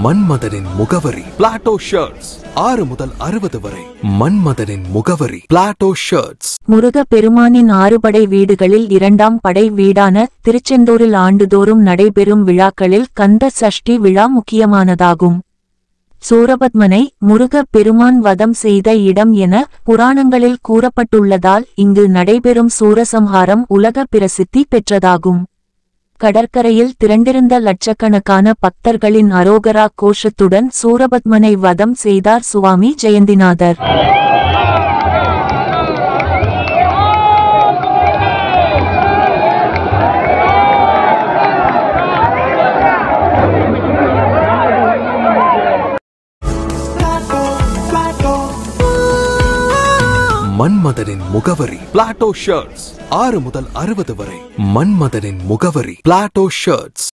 மன்மதனின் முகவரி Plato shirts ஆறு முதல் அறுபது வரை மன்மதனின் முகவரி பிளாட்டோ ஷர்ட்ஸ் முருக பெருமானின் ஆறுபடை வீடுகளில் இரண்டாம் படை வீடான திருச்செந்தூரில் ஆண்டுதோறும் நடைபெறும் விழாக்களில் கந்த சஷ்டி விழா முக்கியமானதாகும் சூரபத்மனை முருக பெருமான் வதம் செய்த இடம் என புராணங்களில் கூறப்பட்டுள்ளதால் இங்கு நடைபெறும் சூரசம்ஹாரம் உலக பிரசித்தி பெற்றதாகும் கடற்கரையில் திரண்டிருந்த லட்சக்கணக்கான பக்தர்களின் அரோகரா கோஷத்துடன் சூரபத்மனை வதம் செய்தார் சுவாமி ஜெயந்திநாதர் மன்மதனின் முகவரி பிளாட்டோ ஷர்ட்ஸ் ஆறு முதல் அறுபது வரை மன்மதனின் முகவரி பிளாட்டோ ஷர்ட்ஸ்